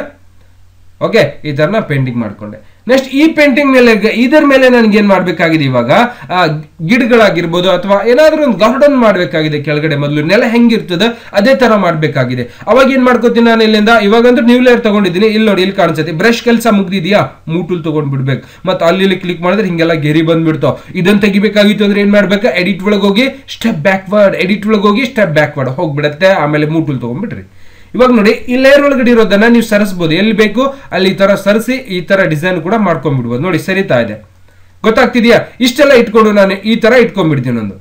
ಓಕೆ ಈ ತರ ನಾ ಪೇಂಟಿಂಗ್ ಮಾಡ್ಕೊಂಡೆ ನೆಕ್ಸ್ಟ್ ಈ ಪೇಂಟಿಂಗ್ ಮೇಲೆ ಗ- ಇದರ ಮೇಲೆ ನನಗೆ ಏನ್ ಮಾಡ್ಬೇಕಾಗಿದೆ ಇವಾಗ ಆ, ಗಿಡಗಳಾಗಿರ್ಬೋದು ಅಥವಾ ಏನಾದ್ರೂ ಒಂದು ಗಾರ್ಡನ್ ಮಾಡ್ಬೇಕಾಗಿದೆ ಕೆಳಗಡೆ ಮೊದಲು ನೆಲ ಹೆಂಗಿರ್ತದೆ ಅದೇ ತರ ಮಾಡ್ಬೇಕಾಗಿದೆ ಅವಾಗ ಏನ್ ಮಾಡ್ಕೋತೀನಿ ನಾನು ಇಲ್ಲಿಂದ ಇವಾಗಂತೂ ನ್ಯೂ ಲೇಯರ್ ತಗೊಂಡಿದ್ದೀನಿ ಇಲ್ಲಿ ನೋಡಿ ಇಲ್ಲಿ ಕಾಣಿಸುತ್ತೆ ಬ್ರಷ್ ಕೆಲಸ ಮುಗ್ದಿದ್ಯಾ ಮೂಟುಲ್ ತಗೊಂಡ್ ಬಿಡ್ಬೇಕು ಮತ್ತೆ ಅಲ್ಲಿ ಇಲ್ಲಿ ಕ್ಲಿಕ್ ಮಾಡಿದ್ರೆ ಹಿಂಗೆಲ್ಲ ಗೆರಿ ಬಂದ್ಬಿಡ್ತಾವ ಇದನ್ನ ತೆಗಿಬೇಕಾಗಿತ್ತು ಅಂದ್ರೆ ಏನ್ ಮಾಡ್ಬೇಕು ಎಡಿಟ್ ಒಳಗೆ ಹೋಗಿ ಸ್ಟೆಪ್ ಬ್ಯಾಕ್ವರ್ಡ್ ಎಡಿಟ್ ಒಳಗೆ ಹೋಗಿ ಸ್ಟೆಪ್ ಬ್ಯಾಕ್ವರ್ಡ್ ಹೋಗ್ಬಿಡತ್ತೆ ಆಮೇಲೆ ಮೂಟುಲ್ ತಗೊಂಡ್ಬಿಟ್ರಿ ಇವಾಗ ನೋಡಿ ಈ ಲೇಯರ್ ಒಳಗಡೆ ಇರೋದನ್ನ ನೀವು ಸರಿಸಬಹುದು ಎಲ್ಲಿ ಬೇಕು ಅಲ್ಲಿ ಈ ತರ ಸರಿಸಿ ಈ ತರ ಡಿಸೈನ್ ಕೂಡ ಮಾಡ್ಕೊಂಡ್ಬಿಡ್ಬೋದು ನೋಡಿ ಸರಿತಾ ಇದೆ ಗೊತ್ತಾಗ್ತಿದ್ಯಾ ಇಷ್ಟೆಲ್ಲ ಇಟ್ಕೊಂಡು ನಾನು ಈ ತರ ಇಟ್ಕೊಂಡ್ಬಿಡ್ತೀನಿ ಒಂದು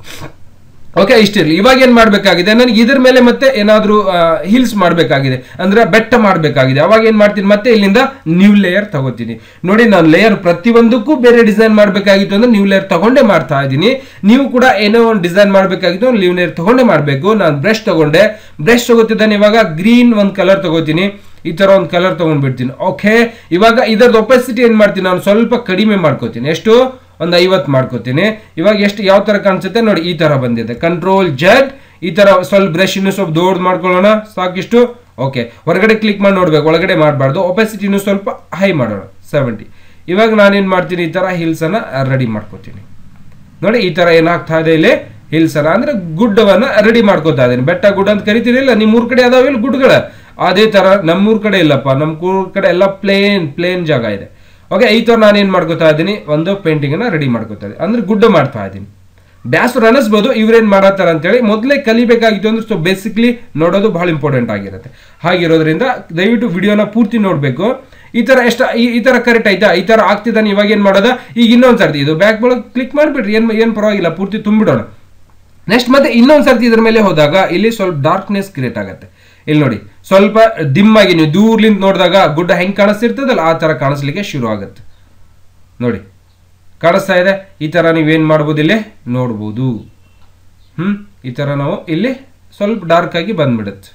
ಓಕೆ ಇಷ್ಟಿರ್ಲಿ ಇವಾಗ ಏನ್ ಮಾಡ್ಬೇಕಾಗಿದೆ ನನಗೆ ಇದ್ರ ಮೇಲೆ ಮತ್ತೆ ಏನಾದ್ರೂ ಹಿಲ್ಸ್ ಮಾಡ್ಬೇಕಾಗಿದೆ ಅಂದ್ರೆ ಬೆಟ್ಟ ಮಾಡ್ಬೇಕಾಗಿದೆ ಅವಾಗ ಏನ್ ಮಾಡ್ತೀನಿ ಮತ್ತೆ ಇಲ್ಲಿಂದ ನ್ಯೂ ಲೇಯರ್ ತಗೋತೀನಿ ನೋಡಿ ನಾನು ಲೇಯರ್ ಪ್ರತಿಯೊಂದಕ್ಕೂ ಬೇರೆ ಡಿಸೈನ್ ಮಾಡ್ಬೇಕಾಗಿತ್ತು ಅಂದ್ರೆ ನ್ಯೂ ಲೇಯರ್ ತಗೊಂಡೇ ಮಾಡ್ತಾ ಇದ್ದೀನಿ ನೀವು ಕೂಡ ಏನೋ ಒಂದು ಡಿಸೈನ್ ಮಾಡ್ಬೇಕಾಗಿತ್ತು ನ್ಯೂ ಲೇಯರ್ ತಗೊಂಡೇ ಮಾಡ್ಬೇಕು ನಾನು ಬ್ರಷ್ ತಗೊಂಡೆ ಬ್ರಷ್ ತಗೋತಿದ್ದಾನೆ ಇವಾಗ ಗ್ರೀನ್ ಒಂದು ಕಲರ್ ತಗೋತೀನಿ ಈ ತರ ಒಂದು ಕಲರ್ ತಗೊಂಡ್ಬಿಡ್ತೀನಿ ಓಕೆ ಇವಾಗ ಇದರದ್ದು ಒಪಾಸಿಟಿ ಏನ್ ಮಾಡ್ತೀನಿ ನಾನು ಸ್ವಲ್ಪ ಕಡಿಮೆ ಮಾಡ್ಕೋತೀನಿ ಎಷ್ಟು ಒಂದು ಐವತ್ತು ಮಾಡ್ಕೋತೀನಿ ಇವಾಗ ಎಷ್ಟು ಯಾವ ತರ ಕಾಣಿಸುತ್ತೆ ನೋಡಿ ಈ ತರ ಬಂದಿದೆ ಕಂಟ್ರೋಲ್ ಜೆಡ್ ಈ ತರ ಸ್ವಲ್ಪ ಬ್ರಷ್ ಇನ್ನು ಸ್ವಲ್ಪ ದೊಡ್ಡ ಮಾಡ್ಕೊಳ್ಳೋಣ ಸಾಕಿಷ್ಟು ಓಕೆ ಹೊರಗಡೆ ಕ್ಲಿಕ್ ಮಾಡಿ ನೋಡ್ಬೇಕು ಒಳಗಡೆ ಮಾಡಬಾರ್ದು ಒಪಾಸಿಟಿ ಇನ್ನು ಸ್ವಲ್ಪ ಹೈ ಮಾಡೋಣ ಸೆವೆಂಟಿ ಇವಾಗ ನಾನೇನ್ ಮಾಡ್ತೀನಿ ಈ ತರ ಹಿಲ್ಸ್ ಅನ್ನ ರೆಡಿ ಮಾಡ್ಕೋತೀನಿ ನೋಡಿ ಈ ತರ ಏನಾಗ್ತಾ ಇದೆ ಇಲ್ಲಿ ಹಿಲ್ಸ್ ಅನ್ನ ಅಂದ್ರೆ ಗುಡ್ಡವನ್ನ ರೆಡಿ ಮಾಡ್ಕೋತಾ ಇದ್ದೀನಿ ಬೆಟ್ಟ ಗುಡ್ಡ ಅಂತ ಕರಿತೀರಿಲ್ಲ ನಿಮ್ಮ ಊರ್ ಕಡೆ ಅದಾವ ಇಲ್ಲಿ ಗುಡ್ಡಗಳ ಅದೇ ತರ ನಮ್ಮೂರ್ ಕಡೆ ಇಲ್ಲಪ್ಪ ನಮ್ಮ ಊರ್ ಕಡೆ ಎಲ್ಲ ಪ್ಲೇನ್ ಪ್ಲೇನ್ ಜಾಗ ಇದೆ ಓಕೆ ಈ ತರ ನಾನು ಏನ್ ಮಾಡ್ಕೋತಾ ಇದ್ದೀನಿ ಒಂದು ಪೇಂಟಿಂಗ್ ಅನ್ನ ರೆಡಿ ಮಾಡ್ಕೋತಾ ಇದ್ದೀನಿ ಅಂದ್ರೆ ಗುಡ್ಡ ಮಾಡ್ತಾ ಇದ್ದೀನಿ ಬ್ಯಾಸರ ಅನಿಸ್ಬೋದು ಇವ್ರೇನ್ ಮಾಡತ್ತಾರ ಅಂತೇಳಿ ಮೊದಲೇ ಕಲಿಬೇಕಾಗಿತ್ತು ಅಂದ್ರೆ ಸೊ ಬೇಸಿಕ್ಲಿ ನೋಡೋದು ಬಹಳ ಇಂಪಾರ್ಟೆಂಟ್ ಆಗಿರುತ್ತೆ ಹಾಗಿರೋದ್ರಿಂದ ದಯವಿಟ್ಟು ವಿಡಿಯೋನ ಪೂರ್ತಿ ನೋಡಬೇಕು ಈ ತರ ಎಷ್ಟ ಈ- ಈ ತರ ಕರೆಕ್ಟ್ ಆಯ್ತಾ ಈ ತರ ಆಗ್ತಿದ್ದಾನೆ ಇವಾಗ ಏನ್ ಮಾಡೋದ ಈಗ ಇನ್ನೊಂದ್ ಸರ್ತಿ ಇದು ಬ್ಯಾಕ್ ಒಳಗೆ ಕ್ಲಿಕ್ ಮಾಡ್ಬಿಟ್ರಿ ಏನ್ ಏನ್ ಪರವಾಗಿಲ್ಲ ಪೂರ್ತಿ ತುಂಬಿಡೋಣ ನೆಕ್ಸ್ಟ್ ಮತ್ತೆ ಇನ್ನೊಂದ್ ಸರ್ತಿ ಇದ್ರ ಮೇಲೆ ಹೋದಾಗ ಇಲ್ಲಿ ಸ್ವಲ್ಪ ಡಾರ್ಕ್ನೆಸ್ ಕ್ರಿಯೇಟ್ ಆಗುತ್ತೆ ಇಲ್ಲಿ ನೋಡಿ ಸ್ವಲ್ಪ ಡಿಮ್ ಆಗಿ ನೀವು ದೂರ್ಲಿಂದ ನೋಡಿದಾಗ ಗುಡ್ಡ ಹೆಂಗ್ ಕಾಣಿಸ್ತಿರ್ತದಲ್ಲ ಆ ತರ ಕಾಣಿಸ್ಲಿಕ್ಕೆ ಶುರು ಆಗುತ್ತೆ ನೋಡಿ ಕಾಣಿಸ್ತಾ ಇದೆ ಈ ತರ ನೀವೇನ್ ಮಾಡ್ಬೋದು ಇಲ್ಲಿ ನೋಡ್ಬೋದು ಹ್ಮ್ ಈ ತರ ನಾವು ಇಲ್ಲಿ ಸ್ವಲ್ಪ ಡಾರ್ಕ್ ಆಗಿ ಬಂದ್ಬಿಡುತ್ತೆ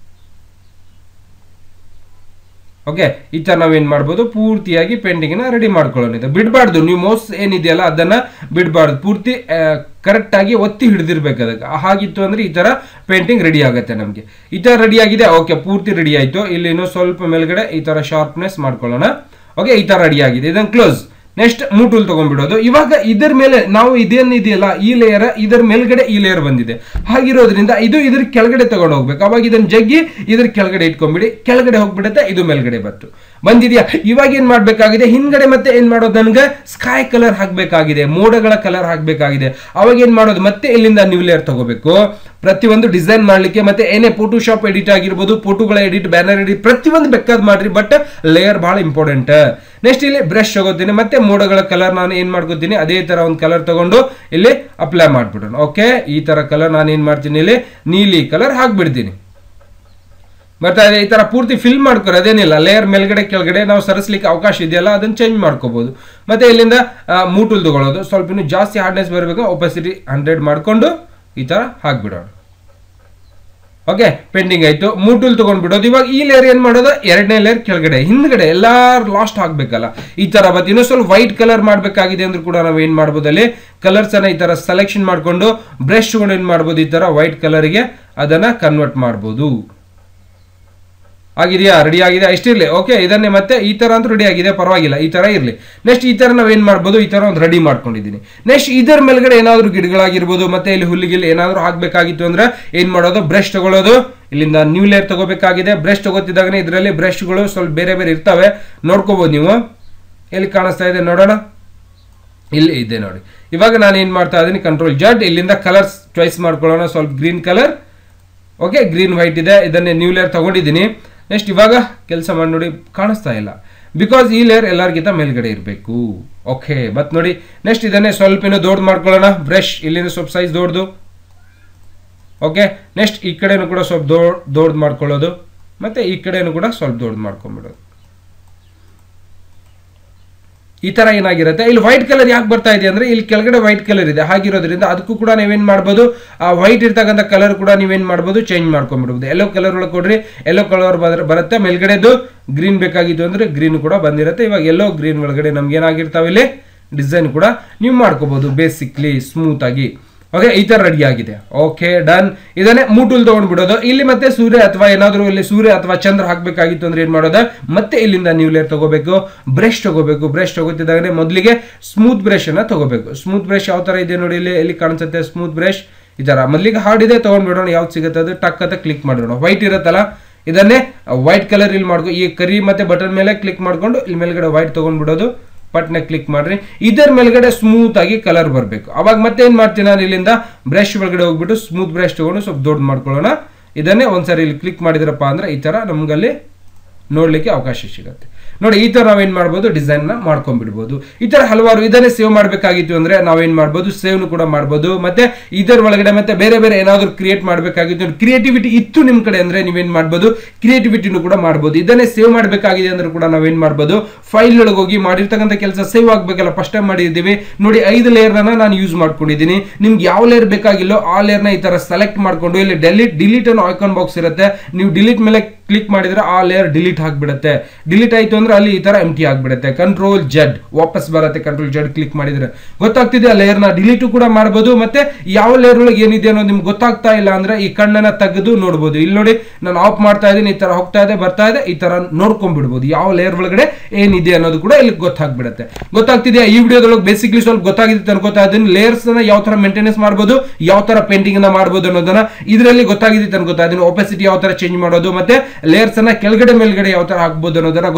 ಓಕೆ ಈ ತರ ನಾವೇನ್ ಮಾಡ್ಬೋದು ಪೂರ್ತಿಯಾಗಿ ಪೇಂಟಿಂಗ್ ನ ರೆಡಿ ಮಾಡ್ಕೊಳ್ಳೋಣ ಬಿಡಬಾರ್ದು ನೀವು ಮೋಸ್ ಏನಿದೆಯಲ್ಲ ಅದನ್ನ ಬಿಡಬಾರ್ದು ಪೂರ್ತಿ ಕರೆಕ್ಟ್ ಆಗಿ ಒತ್ತಿ ಹಿಡಿದಿರ್ಬೇಕು ಅದಕ್ಕೆ ಹಾಗಿತ್ತು ಅಂದ್ರೆ ಈ ತರ ಪೇಂಟಿಂಗ್ ರೆಡಿ ಆಗುತ್ತೆ ನಮಗೆ ಈ ತರ ರೆಡಿ ಆಗಿದೆ ಓಕೆ ಪೂರ್ತಿ ರೆಡಿ ಆಯ್ತು ಇಲ್ಲಿ ಇನ್ನೂ ಸ್ವಲ್ಪ ಮೇಲ್ಗಡೆ ಈ ತರ ಶಾರ್ಪ್ನೆಸ್ ಮಾಡ್ಕೊಳ್ಳೋಣ ಓಕೆ ಈ ತರ ರೆಡಿ ಆಗಿದೆ ಇದನ್ನ ಕ್ಲೋಸ್ ನೆಕ್ಸ್ಟ್ ಮೂಟೂಲ್ ತಗೊಂಡ್ಬಿಡೋದು ಇವಾಗ ಇದರ ಮೇಲೆ ನಾವು ಇದೇನಿದೆಯಲ್ಲ ಈ ಲೇಯರ್ ಇದರ ಮೇಲ್ಗಡೆ ಈ ಲೇಯರ್ ಬಂದಿದೆ ಹಾಗಿರೋದ್ರಿಂದ ಇದು ಇದ್ರ ಕೆಳಗಡೆ ತಗೊಂಡು ಹೋಗ್ಬೇಕು ಅವಾಗ ಇದನ್ನ ಜಗ್ಗಿ ಇದ್ರ ಕೆಳಗಡೆ ಇಟ್ಕೊಂಡ್ಬಿಡಿ ಕೆಳಗಡೆ ಹೋಗ್ಬಿಡುತ್ತೆ ಇದು ಮೇಲ್ಗಡೆ ಬತ್ತು ಬಂದಿದ್ಯಾ ಇವಾಗ ಏನ್ ಮಾಡ್ಬೇಕಾಗಿದೆ ಹಿಂದ್ಗಡೆ ಮತ್ತೆ ಏನ್ ಮಾಡೋದು ನನ್ಗೆ ಸ್ಕೈ ಕಲರ್ ಹಾಕ್ಬೇಕಾಗಿದೆ ಮೋಡಗಳ ಕಲರ್ ಹಾಕ್ಬೇಕಾಗಿದೆ ಅವಾಗ ಏನ್ ಮಾಡೋದು ಮತ್ತೆ ಇಲ್ಲಿಂದ ನ್ಯೂ ಲೇಯರ್ ತಗೋಬೇಕು ಪ್ರತಿಯೊಂದು ಡಿಸೈನ್ ಮಾಡ್ಲಿಕ್ಕೆ ಮತ್ತೆ ಏನೇ ಫೋಟೋಶಾಪ್ ಎಡಿಟ್ ಆಗಿರ್ಬೋದು ಫೋಟೋಗಳ ಎಡಿಟ್ ಬ್ಯಾನರ್ ಎಡಿಟ್ ಪ್ರತಿಯೊಂದು ಬೇಕಾದ್ ಮಾಡ್ರಿ ಬಟ್ ಲೇಯರ್ ಬಹಳ ಇಂಪಾರ್ಟೆಂಟ್ ನೆಕ್ಸ್ಟ್ ಇಲ್ಲಿ ಬ್ರಷ್ ತಗೋತೀನಿ ಮತ್ತೆ ಮೋಡಗಳ ಕಲರ್ ನಾನು ಏನ್ ಮಾಡ್ಕೋತೀನಿ ಅದೇ ತರ ಒಂದು ಕಲರ್ ತಗೊಂಡು ಇಲ್ಲಿ ಅಪ್ಲೈ ಮಾಡ್ಬಿಡೋಣ ಓಕೆ ಈ ತರ ಕಲರ್ ನಾನು ಏನ್ ಮಾಡ್ತೀನಿ ಇಲ್ಲಿ ನೀಲಿ ಕಲರ್ ಹಾಕ್ಬಿಡ್ತೀನಿ ಬರ್ತಾ ಇದೆ ಈ ತರ ಪೂರ್ತಿ ಫಿಲ್ ಮಾಡ್ಕೊರಿ ಅದೇನಿಲ್ಲ ಲೇಯರ್ ಮೇಲ್ಗಡೆ ಕೆಳಗಡೆ ನಾವು ಸರಿಸ್ಲಿಕ್ಕೆ ಅವಕಾಶ ಇದೆಯಲ್ಲ ಅದನ್ನ ಚೇಂಜ್ ಮಾಡ್ಕೋಬಹುದು ಮತ್ತೆ ಇಲ್ಲಿಂದ ಮೂಟುಲ್ ತಗೊಳ್ಳೋದು ಸ್ವಲ್ಪ ಇನ್ನು ಜಾಸ್ತಿ ಹಾರ್ಡ್ನೆಸ್ ಬರಬೇಕು ಒಪಸಿಟಿ ಹಂಡ್ರೆಡ್ ಮಾಡ್ಕೊಂಡು ಈ ತರ ಹಾಕ್ಬಿಡೋಣ ಓಕೆ ಪೆಂಡಿಂಗ್ ಆಯ್ತು ಮೂಟುಲ್ ತಗೊಂಡ್ಬಿಡೋದು ಇವಾಗ ಈ ಲೇಯರ್ ಏನ್ ಮಾಡೋದು ಎರಡನೇ ಲೇಯರ್ ಕೆಳಗಡೆ ಹಿಂದ್ಗಡೆ ಎಲ್ಲಾರು ಲಾಸ್ಟ್ ಆಗ್ಬೇಕಲ್ಲ ಈ ತರ ಬತ್ ಇನ್ನೂ ಸ್ವಲ್ಪ ವೈಟ್ ಕಲರ್ ಮಾಡ್ಬೇಕಾಗಿದೆ ಅಂದ್ರೂ ಕೂಡ ನಾವು ಏನ್ ಮಾಡ್ಬೋದು ಅಲ್ಲಿ ಕಲರ್ಸ್ ಅನ್ನ ಈ ತರ ಸೆಲೆಕ್ಷನ್ ಮಾಡ್ಕೊಂಡು ಬ್ರಷ್ ತಗೊಂಡು ಏನ್ ಮಾಡ್ಬೋದು ಈ ತರ ವೈಟ್ ಕಲರ್ಗೆ ಅದನ್ನ ಕನ್ವರ್ಟ್ ಮಾಡ್ಬೋದು ಆಗಿದೆಯಾ ರೆಡಿ ಆಗಿದೆ ಇಷ್ಟಿರ್ಲಿ ಓಕೆ ಇದನ್ನೇ ಮತ್ತೆ ಈ ತರ ಅಂತ ರೆಡಿ ಆಗಿದೆ ಪರವಾಗಿಲ್ಲ ಈ ತರ ಇರ್ಲಿ ನೆಕ್ಸ್ಟ್ ಈ ತರ ನಾವ್ ಏನ್ ಮಾಡ್ಬೋದು ಈ ತರ ಒಂದು ರೆಡಿ ಮಾಡ್ಕೊಂಡಿದ್ದೀನಿ ನೆಕ್ಸ್ಟ್ ಇದರ ಮೇಲ್ಗಡೆ ಏನಾದ್ರು ಗಿಡಗಳಾಗಿರ್ಬೋದು ಮತ್ತೆ ಇಲ್ಲಿ ಹುಲ್ಲಿಗಿಲ್ಲಿ ಏನಾದ್ರು ಹಾಕ್ಬೇಕಾಗಿತ್ತು ಅಂದ್ರೆ ಏನ್ ಮಾಡೋದು ಬ್ರಷ್ ತಗೊಳ್ಳೋದು ಇಲ್ಲಿಂದ ನ್ಯೂ ಲೇಯರ್ ತಗೋಬೇಕಾಗಿದೆ ಬ್ರಷ್ ತಗೋತಿದ್ದಾಗನೇ ಇದರಲ್ಲಿ ಬ್ರಷ್ಗಳು ಸ್ವಲ್ಪ ಬೇರೆ ಬೇರೆ ಇರ್ತವೆ ನೋಡ್ಕೋಬಹುದು ನೀವು ಎಲ್ಲಿ ಕಾಣಿಸ್ತಾ ಇದೆ ನೋಡೋಣ ಇಲ್ಲಿ ಇದೆ ನೋಡಿ ಇವಾಗ ನಾನು ಏನ್ ಮಾಡ್ತಾ ಇದ್ದೀನಿ ಕಂಟ್ರೋಲ್ ಜಡ್ ಇಲ್ಲಿಂದ ಕಲರ್ಸ್ ಚಾಯ್ಸ್ ಮಾಡ್ಕೊಳ್ಳೋಣ ಸ್ವಲ್ಪ green colour okay green white ಇದೆ ಇದನ್ನೇ ನ್ಯೂ ಲೇಯರ್ ತಗೊಂಡಿದ್ದೀನಿ ನೆಕ್ಸ್ಟ್ ಇವಾಗ ಕೆಲಸ ಮಾಡಿ ನೋಡಿ ಕಾಣಿಸ್ತಾ ಇಲ್ಲ ಬಿಕಾಸ್ ಈ ಲೇಯರ್ ಎಲ್ಲರಿಗಿಂತ ಮೇಲ್ಗಡೆ ಇರಬೇಕು ಓಕೆ ಬತ್ ನೋಡಿ ನೆಕ್ಸ್ಟ್ ಇದನ್ನೇ ಸ್ವಲ್ಪ ಏನೋ ದೊಡ್ಡ ಮಾಡ್ಕೊಳ್ಳೋಣ ಬ್ರಷ್ ಇಲ್ಲಿಂದ ಸ್ವಲ್ಪ ಸೈಜ್ ದೊಡ್ಡದು ಓಕೆ ನೆಕ್ಸ್ಟ್ ಈ ಕಡೆನೂ ಕೂಡ ಸ್ವಲ್ಪ ದೊಡ್ಡ ದೊಡ್ಡದು ಮಾಡ್ಕೊಳ್ಳೋದು ಮತ್ತೆ ಈ ಕಡೆನೂ ಕೂಡ ಸ್ವಲ್ಪ ದೊಡ್ಡದು ಮಾಡ್ಕೊಂಡ್ಬಿಡೋದು ಈ ತರ ಏನಾಗಿರುತ್ತೆ ಇಲ್ಲಿ ವೈಟ್ ಕಲರ್ ಯಾಕೆ ಬರ್ತಾ ಇದೆ ಅಂದ್ರೆ ಇಲ್ಲಿ ಕೆಳಗಡೆ ವೈಟ್ ಕಲರ್ ಇದೆ ಹಾಗಿರೋದ್ರಿಂದ ಅದಕ್ಕೂ ಕೂಡ ನೀವೇನ್ ಮಾಡ್ಬೋದು ಆ ವೈಟ್ ಇರ್ತಕ್ಕಂಥ ಕಲರ್ ಕೂಡ ನೀವೇನ್ ಮಾಡ್ಬೋದು ಚೇಂಜ್ ಮಾಡ್ಕೊಂಡ್ಬಿಡ್ಬೋದು ಎಲ್ಲೋ ಕಲರ್ ಒಳಗೆ ಕೊಡ್ರಿ ಎಲ್ಲೋ ಕಲರ್ ಬರುತ್ತೆ ಮೇಲ್ಗಡೆದು ಗ್ರೀನ್ ಬೇಕಾಗಿತ್ತು ಅಂದ್ರೆ ಗ್ರೀನ್ ಕೂಡ ಬಂದಿರುತ್ತೆ ಇವಾಗ ಎಲ್ಲೋ ಗ್ರೀನ್ ಒಳಗಡೆ ನಮ್ಗೆ ಏನಾಗಿರ್ತಾವೆ ಇಲ್ಲಿ ಡಿಸೈನ್ ಕೂಡ ನೀವು ಮಾಡ್ಕೋಬಹುದು ಬೇಸಿಕ್ಲಿ ಸ್ಮೂತ್ ಆಗಿ ಓಕೆ ಈ ತರ ರೆಡಿ ಆಗಿದೆ ಓಕೆ ಡನ್ ಇದನ್ನೇ ಮೂಟುಲ್ ತಗೊಂಡ್ಬಿಡೋದು ಇಲ್ಲಿ ಮತ್ತೆ ಸೂರ್ಯ ಅಥವಾ ಏನಾದರೂ ಇಲ್ಲಿ ಸೂರ್ಯ ಅಥವಾ ಚಂದ್ರ ಹಾಕ್ಬೇಕಾಗಿತ್ತು ಅಂದ್ರೆ ಏನ್ ಮಾಡೋದು ಮತ್ತೆ ಇಲ್ಲಿಂದ ನ್ಯೂ ಲೇಯರ್ ತಗೋಬೇಕು ಬ್ರಷ್ ತಗೋಬೇಕು ಬ್ರಷ್ ತಗೋತಿದ್ದಾಗನೇ ಮೊದಲಿಗೆ ಸ್ಮೂತ್ ಬ್ರಷ್ ಅನ್ನ ತಗೋಬೇಕು ಸ್ಮೂತ್ ಬ್ರಷ್ ಯಾವ ತರ ಇದೆ ನೋಡಿ ಇಲ್ಲಿ ಎಲ್ಲಿ ಕಾಣಿಸುತ್ತೆ ಸ್ಮೂತ್ ಬ್ರಷ್ ಈ ತರ ಮೊದಲಿಗೆ ಹಾರ್ಡ್ ಇದೆ ತಗೊಂಡ್ಬಿಡೋಣ ಯಾವ್ದು ಸಿಗುತ್ತೆ ಅದು ಟಕ್ ಅಂತ ಕ್ಲಿಕ್ ಮಾಡೋಣ ವೈಟ್ ಇರುತ್ತಲ್ಲ ಇದನ್ನೇ ವೈಟ್ ಕಲರ್ ಇಲ್ಲಿ ಮಾಡ್ಕೊ ಈ ಕರಿ ಮತ್ತೆ ಬಟನ್ ಮೇಲೆ ಕ್ಲಿಕ್ ಮಾಡ್ಕೊಂಡು ಇಲ್ಲಿ ಮೇಲ್ಗಡೆ ವೈಟ್ ತಗೊಂಡ್ಬಿಡೋದು ಪಟ್ನೆ ಕ್ಲಿಕ್ ಮಾಡ್ರಿ ಇದರ ಮೇಲ್ಗಡೆ ಸ್ಮೂತ್ ಆಗಿ ಕಲರ್ ಬರಬೇಕು ಅವಾಗ ಮತ್ತೆ ಏನ್ ಮಾಡ್ತೀನಿ ನಾನು ಇಲ್ಲಿಂದ ಬ್ರಷ್ ಒಳಗಡೆ ಹೋಗ್ಬಿಟ್ಟು ಸ್ಮೂತ್ ಬ್ರಷ್ ತಗೊಂಡು ಸ್ವಲ್ಪ ದೊಡ್ಡ ಮಾಡ್ಕೊಳ್ಳೋಣ ಇದನ್ನೇ ಒಂದ್ಸರಿ ಇಲ್ಲಿ ಕ್ಲಿಕ್ ಮಾಡಿದ್ರಪ್ಪ ಅಂದ್ರೆ ಈ ತರ ನಮ್ಗಲ್ಲಿ ನೋಡ್ಲಿಕ್ಕೆ ಅವಕಾಶ ಸಿಗುತ್ತೆ ನೋಡಿ ಈ ತರ ನಾವೇನ್ ಮಾಡ್ಬೋದು ಡಿಸೈನ್ ನ ಮಾಡ್ಕೊಂಡ್ಬಿಡ್ಬೋದು ಈ ತರ ಹಲವಾರು ಇದನ್ನೇ ಸೇವ್ ಮಾಡ್ಬೇಕಾಗಿತ್ತು ಅಂದ್ರೆ ನಾವೇನ್ ಮಾಡ್ಬೋದು ಸೇವ್ ಕೂಡ ಮಾಡ್ಬೋದು ಮತ್ತೆ ಇದರ ಒಳಗಡೆ ಮತ್ತೆ ಬೇರೆ ಬೇರೆ ಏನಾದ್ರು ಕ್ರಿಯೇಟ್ ಮಾಡ್ಬೇಕಾಗಿತ್ತು ಕ್ರಿಯೇಟಿವಿಟಿ ಇತ್ತು ನಿಮ್ ಕಡೆ ಅಂದ್ರೆ ನೀವೇನ್ ಮಾಡ್ಬೋದು ಕ್ರಿಯೇಟಿವಿಟಿನೂ ಕೂಡ ಮಾಡ್ಬೋದು ಇದನ್ನೇ ಸೇವ್ ಮಾಡ್ಬೇಕಾಗಿದೆ ಅಂದ್ರೆ ಕೂಡ ನಾವೇನ್ ಮಾಡ್ಬೋದು ಫೈಲ್ ಒಳಗೆ ಹೋಗಿ ಮಾಡಿರ್ತಕ್ಕಂಥ ಕೆಲಸ ಸೇವ್ ಆಗ್ಬೇಕಲ್ಲ ಫಸ್ಟ್ ಟೈಮ್ ಮಾಡಿದ್ದೀವಿ ನೋಡಿ ಐದು ಲೇಯರ್ ನಾನು ಯೂಸ್ ಮಾಡ್ಕೊಂಡಿದ್ದೀನಿ ನಿಮ್ಗೆ ಯಾವ ಲೇಯರ್ ಬೇಕಾಗಿಲ್ಲೋ ಆ ಲೇಯರ್ ನ ಈ ತರ ಸೆಲೆಕ್ಟ್ ಮಾಡ್ಕೊಂಡು ಇಲ್ಲಿ ಡೆಲಿಟ್ ಡಿಲೀಟ್ ಅನ್ನೋ ಐಕಾನ್ ಬಾಕ್ಸ್ ಇರುತ್ತೆ ನೀವು ಡಿಲೀಟ್ ಮೇಲೆ ಕ್ಲಿಕ್ ಮಾಡಿದ್ರೆ ಆ ಲೇಯರ್ ಡಿಲೀಟ್ ಆಗ್ಬಿಡುತ್ತೆ ಡಿಲೀಟ್ ಆಯ್ತು ಅಂದ್ರೆ ಅಲ್ಲಿ ಈ ತರ ಎಂಟಿ ಆಗ್ಬಿಡುತ್ತೆ ಕಂಟ್ರೋಲ್ ಜಡ್ ವಾಪಸ್ ಬರುತ್ತೆ ಕಂಟ್ರೋಲ್ ಜಡ್ ಕ್ಲಿಕ್ ಮಾಡಿದ್ರೆ ಗೊತ್ತಾಗ್ತಿದೆ ಆ ಲೇಯರ್ ನ ಡಿಲೀಟ್ ಕೂಡ ಮಾಡಬಹುದು ಮತ್ತೆ ಯಾವ ಲೇಯರ್ ಒಳಗೆ ಏನಿದೆ ಅನ್ನೋದು ನಿಮ್ಗೆ ಗೊತ್ತಾಗ್ತಾ ಇಲ್ಲ ಅಂದ್ರೆ ಈ ಕಣ್ಣನ್ನ ತೆಗೆದು ನೋಡಬಹುದು ಇಲ್ಲಿ ನೋಡಿ ನಾನು ಆಫ್ ಮಾಡ್ತಾ ಇದ್ದೀನಿ ಈ ತರ ಹೋಗ್ತಾ ಇದೆ ಬರ್ತಾ ಇದೆ ಈ ತರ ನೋಡ್ಕೊಂಡ್ಬಿಡ್ಬೋದು ಯಾವ ಲೇಯರ್ ಒಳಗಡೆ ಏನಿದೆ ಅನ್ನೋದು ಕೂಡ ಇಲ್ಲಿ ಗೊತ್ತಾಗ್ಬಿಡುತ್ತೆ ಗೊತ್ತಾಗ್ತಿದೆಯಾ ಈ ವಿಡಿಯೋದೊಳಗೆ ಬೇಸಿಕ್ಲಿ ಸ್ವಲ್ಪ ಗೊತ್ತಾಗಿದೆ ಅನ್ಕೋತಾ ಇದ್ದೀನಿ ಲೇಯರ್ಸ್ ನ ಯಾವ ತರ ಮೇಂಟೆನೆನ್ಸ್ ಮಾಡಬಹುದು ಯಾವ ತರ ಪೇಂಟಿಂಗ್ ನ ಮಾಡಬಹುದು ಅನ್ನೋದನ್ನ ಇದರಲ್ಲಿ ಗೊತ್ತಾಗಿದೆ ಅನ್ಕೋತಾ ಇದ್ದೀನಿ ಒಪೆಸಿಟಿ ಯಾವ ತರ ಚೇಂಜ್ ಮಾಡೋದು ಮತ್ತೆ ಲೇಯರ್ಸ್ ಅನ್ನ ಕೆಳಗಡೆ ಮೇಲ್ಗಡೆ ಯಾವ ತರ ಹಾಕ್ಬೋದು ಅನ್ನೋದನ್ನ ಗೊತ್ತಾಗಿದೆ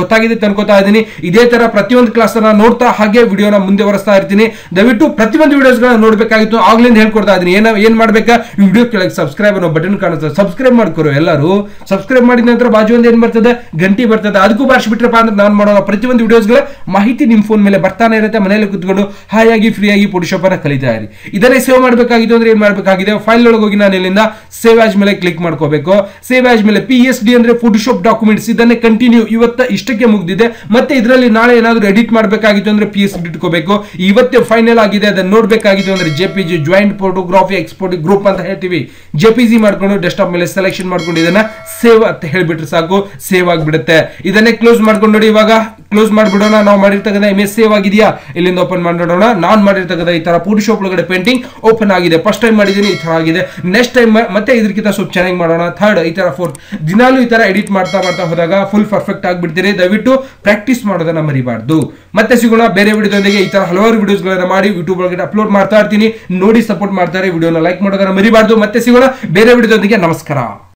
ಅಂತ ಅನ್ಕೋತಾ ಇದ್ದೀನಿ ಇದೇ ತರ ಪ್ರತಿಯೊಂದು ಕ್ಲಾಸ್ ಅನ್ನ ನೋಡ್ತಾ ಹಾಗೆ ವಿಡಿಯೋನ ಮುಂದೆ ಬರೆಸ್ತಾ ಇರ್ತೀನಿ ದಯವಿಟ್ಟು ಪ್ರತಿಯೊಂದು ವಿಡಿಯೋಸ್ ಗಳನ್ನ ನೋಡ್ಬೇಕಾಗಿತ್ತು ಆಗ್ಲಿಂದ ಹೇಳ್ಕೊಡ್ತಾ ಇದ್ದೀನಿ ಏನ ಏನ್ ಮಾಡ್ಬೇಕಾ ಈ ವಿಡಿಯೋ ಕೆಳಗೆ ಸಬ್ಸ್ಕ್ರೈಬ್ ಅನ್ನೋ ಬಟನ್ ಕಾಣುತ್ತೆ ಸಬ್ಸ್ಕ್ರೈಬ್ ಮಾಡ್ಕೊರು ಎಲ್ಲರೂ ಸಬ್ಸ್ಕ್ರೈಬ್ ಮಾಡಿದ ನಂತರ ಬಾಜು ಒಂದು ಏನ್ ಬರ್ತದೆ ಗಂಟಿ ಬರ್ತದೆ ಅದಕ್ಕೂ ಬಿಟ್ರಪ್ಪ ಅಂದ್ರೆ ನಾನು ಮಾಡೋ ಪ್ರತಿಯೊಂದು ವಿಡಿಯೋಸ್ಗಳ ಮಾಹಿತಿ ನಿಮ್ ಫೋನ್ ಮೇಲೆ ಬರ್ತಾನೆ ಇರುತ್ತೆ ಮನೆಯಲ್ಲಿ ಕುತ್ಕೊಂಡು ಹಾಯಾಗಿ ಫ್ರೀ ಆಗಿ ಫೋಟೋಶಾಪ್ ಅನ್ನ ಕಲಿತಾ ಇರಿ ಇದನ್ನೇ ಸೇವ್ ಮಾಡಬೇಕಾಗಿತ್ತು ಅಂದ್ರೆ ಏನ್ ಮಾಡಬೇಕಾಗಿದೆ ಫೈಲ್ ಒಳಗೆ ಹೋಗಿ ನಾನು ಇಲ್ಲಿಂದ ಸೇವ್ ಆಸ್ ಮೇಲೆ ಕ್ಲಿಕ್ ಮಾಡ್ಕೋಬೇಕು ಸೇವ್ ಆಸ್ ಮೇಲೆ ಪಿ ಎಸ್ ಡಿ ಅಂದ್ರೆ ಫೋಟೋಶಾಪ್ ಡಾಕ್ಯುಮೆಂಟ್ಸ್ ಇದನ್ನೇ ಕಂಟಿನ್ಯೂ ಇವತ್ತ ಇಷ್ಟಕ್ಕೆ ಮುಗ್ದಿದೆ ಮತ್ತೆ ಇದರಲ್ಲಿ ನಾಳೆ ಏನಾದ್ರು ಎಡಿಟ್ ಮಾಡಬೇಕಾಗಿತ್ತು ಅಂದ್ರೆ ಪಿ ಎಸ್ ಡಿ ಇಟ್ಕೋಬೇಕು ಇವತ್ತೇ ಫೈನಲ್ ಆಗಿದೆ ಅದನ್ನ ನೋಡ್ಬೇಕಾಗಿತ್ತು ಅಂದ್ರೆ J P G joint photography export group ಅಂತ ಹೇಳ್ತೀವಿ ಜೆ ಪಿ ಜಿ ಮಾಡ್ಕೊಂಡು ಡೆಸ್ಕ್ಟಾಪ್ ಮೇಲೆ ಸೆಲೆಕ್ಷನ್ ಮಾಡ್ಕೊಂಡು ಇದನ್ನ ಸೇವ್ ಅಂತ ಹೇಳ್ಬಿಟ್ರೆ ಸಾಕು ಸೇವ್ ಆಗಿಬಿಡುತ್ತೆ ಇದನ್ನೇ ಕ್ಲೋಸ್ ಮಾಡ್ಕೊಂಡು ನೋಡಿ ಇವಾಗ ಕ್ಲೋಸ್ ಮಾಡ್ಬಿಡೋಣ ನಾವು ಮಾಡಿರ್ತಕ್ಕಂಥ ಇಮೇಜ್ ಸೇವ್ ಆಗಿದೆಯಾ ಇಲ್ಲಿಂದ ಓಪನ್ ಮಾಡೋಣ ನಾನು ಮಾಡಿರ್ತಕ್ಕಂಥ ಈ ತರ ಫೋಟೋಶಾಪ್ ಒಳಗಡೆ ಪೇಂಟಿಂಗ್ ಓಪನ್ ಆಗಿದೆ ಫಸ್ಟ್ ಟೈಮ್ ಮಾಡಿದ್ದೀನಿ ಈ ತರ ಆಗಿದೆ ನೆಕ್ಸ್ಟ್ ಟೈಮ್ ಮತ್ತೆ ಇದಕ್ಕಿಂತ ಸ್ವಲ್ಪ ಚೆನ್ನಾಗಿ ಮಾಡೋಣ ಥರ್ಡ್ ಈ ತರ ಫೋರ್ತ್ ದಿನಾಲು ಈ ತರ ಎಡಿಟ್ ಮಾಡ್ತಾ ಮಾಡ್ತಾ ಹೋದಾಗ ಫುಲ್ ಪರ್ಫೆಕ್ಟ್ ಆಗಿಬಿಡ್ತೀರಿ ದಯವಿಟ್ಟು ಪ್ರಾಕ್ಟೀಸ್ ಮಾಡೋದನ್ನ ಮರಿಬಾರ್ದು ಮತ್ತೆ ಸಿಗೋಣ ಬೇರೆ ವಿಡಿಯೋದೊಂದಿಗೆ ಈ ತರ ಹಲವಾರು ವಿಡಿಯೋಸ್ಗಳನ್ನ ಮಾಡಿ ಯೂಟ್ಯೂಬ್ ಒಳಗಡೆ ಅಪ್ಲೋಡ್ ಮಾಡ್ತಾ ಇರ್ತೀನಿ ನೋಡಿ ಸಪೋರ್ಟ್ ಮಾಡ್ತಾರೆ ವಿಡಿಯೋನ ಲೈಕ್ ಮಾಡೋದನ್ನ ಮರಿಬಾರ್ದು ಮತ್ತೆ ಸಿಗೋಣ ಬೇರೆ ವಿಡಿಯೋದೊಂದಿಗೆ ನಮಸ್ಕಾರ